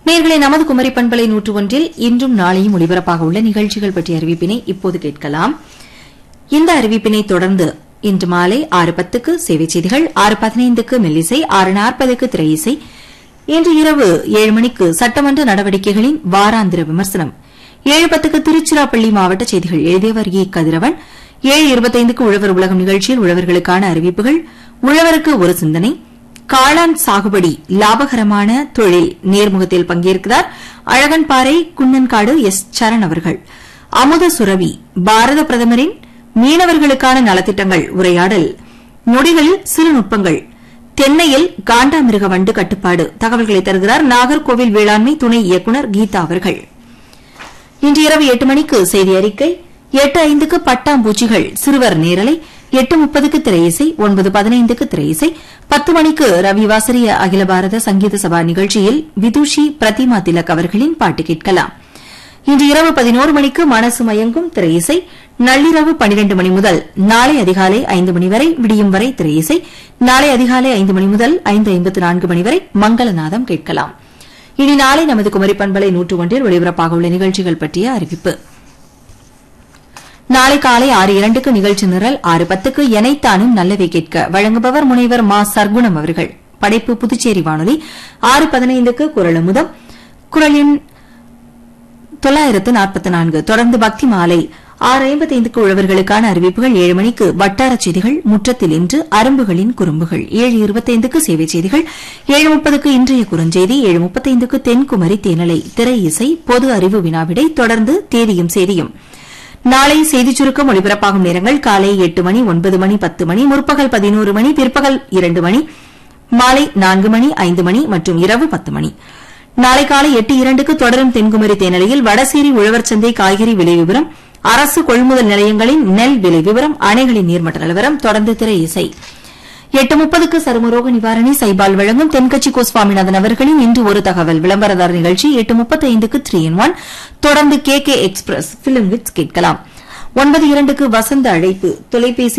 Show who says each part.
Speaker 1: நேர்களை நமது குமரி பண்பலை நூற்று ஒன்றில் இன்றும் நாளையும் ஒலிபரப்பாக உள்ள நிகழ்ச்சிகள் பற்றிய அறிவிப்பினை இப்போது கேட்கலாம் இந்த அறிவிப்பினை தொடர்ந்து இன்று மாலை ஆறு பத்துக்கு சேவை செய்திகள் ஆறு பதினைந்துக்கு மெல்லிசை ஆறு நாற்பதுக்கு திரையிசை இன்று இரவு ஏழு மணிக்கு சட்டமன்ற நடவடிக்கைகளின் வாராந்திர விமர்சனம் ஏழு பத்துக்கு திருச்சிராப்பள்ளி மாவட்ட செய்திகள் எழுதியவர் ஏ கதிரவன் ஏழு இருபத்தைந்துக்கு உழவர் உலகம் நிகழ்ச்சியில் உழவர்களுக்கான அறிவிப்புகள் உழவருக்கு ஒரு சிந்தனை காளான் சாகுபடி லாபகரமான தொழில் நேர்முகத்தில் பங்கேற்கிறார் அழகன்பாறை குன்னன்காடு எஸ் சரண் அவர்கள் அமுத சுரவி பாரத பிரதமரின் மீனவர்களுக்கான நலத்திட்டங்கள் உரையாடல் நொடிகளில் சிறு நுட்பங்கள் தென்னையில் காண்டாமிருக வண்டு கட்டுப்பாடு தகவல்களை தருகிறார் நாகர்கோவில் வேளாண்மை துணை இயக்குநர் கீதா அவர்கள் இன்று இரவு எட்டு மணிக்கு செய்தி அறிக்கை எட்டு ஐந்துக்கு பட்டாம்பூச்சிகள் சிறுவர் நேரலை எட்டு முப்பதுக்கு திரையிசை ஒன்பது பதினைந்துக்கு திரையிசை பத்து மணிக்கு ரவி வாசரிய அகில பாரத சங்கீத சபா நிகழ்ச்சியில் விதுஷி பிரதிமா திலக் அவர்களின் பாட்டு கேட்கலாம் இன்று இரவு பதினோரு மணிக்கு மனசு மயங்கும் திரையிசை நள்ளிரவு பனிரெண்டு மணி முதல் நாளை அதிகாலை ஐந்து மணி வரை விடியும் வரை திரையிசை நாளை அதிகாலை ஐந்து மணி முதல் ஐந்து ஐம்பத்து நான்கு மணி வரை மங்களநாதம் கேட்கலாம் இனி நாளை நமது குமரி பண்பலை நூற்று ஒன்றில் ஒளிபரப்பாக உள்ள நிகழ்ச்சிகள் பற்றிய அறிவிப்பு நாளை காலை ஆறு இரண்டுக்கு நிகழ்ச்சி நிரல் ஆறு பத்துக்கு எனைத்தானும் நல்லவை கேட்க வழங்குபவர் முனைவர் மா சர்க்குணம் அவர்கள் படைப்பு புதுச்சேரி வானொலி ஆறு பதினைந்துக்கு குரல் அமுதம் குரலின் தொள்ளாயிரத்து நாற்பத்தி நான்கு தொடர்ந்து பக்தி மாலை ஆறு ஐம்பத்தைந்துக்கு உழவர்களுக்கான அறிவிப்புகள் ஏழு மணிக்கு வட்டாரச் செய்திகள் முற்றத்தில் இன்று அரும்புகளின் குறும்புகள் ஏழு இருபத்தைந்துக்கு சேவை செய்திகள் ஏழு முப்பதுக்கு இன்றைய குறுஞ்செய்தி ஏழு முப்பத்தைந்துக்கு தென்குமரி தேனலை திரை இசை பொது அறிவு வினாவிடை தொடர்ந்து தேதியும் செய்தியும் நாளை செய்திச் சுருக்கம் ஒலிபரப்பாகும் நேரங்கள் காலை எட்டு மணி ஒன்பது மணி பத்து மணி முற்பகல் பதினோரு மணி பிற்பகல் இரண்டு மணி மாலை நான்கு மணி ஐந்து மணி மற்றும் இரவு பத்து மணி நாளை காலை எட்டு இரண்டுக்கு தொடரும் தென்குமரி தேனிலையில் வடசேரி உழவர் சந்தை காய்கறி விலை விவரம் அரசு கொள்முதல் நிலையங்களின் நெல் விலை விவரம் அணைகளின் நீர்மட்ட நிலவரம் தொடர்ந்து திரை இசை எட்டு முப்பதுக்கு சருமரோக நிவாரணி சைபால் வழங்கும் தென்கட்சி கோ சுவாமிநாதன் அவர்களின் இன்று ஒரு தகவல் விளம்பரதார நிகழ்ச்சி எட்டு முப்பத்தைந்துக்கு த்ரீ இன் ஒன் தொடர்ந்து K K express film wits கேட்கலாம் ஒன்பது இரண்டுக்கு வசந்த அழைப்பு தொலைபேசி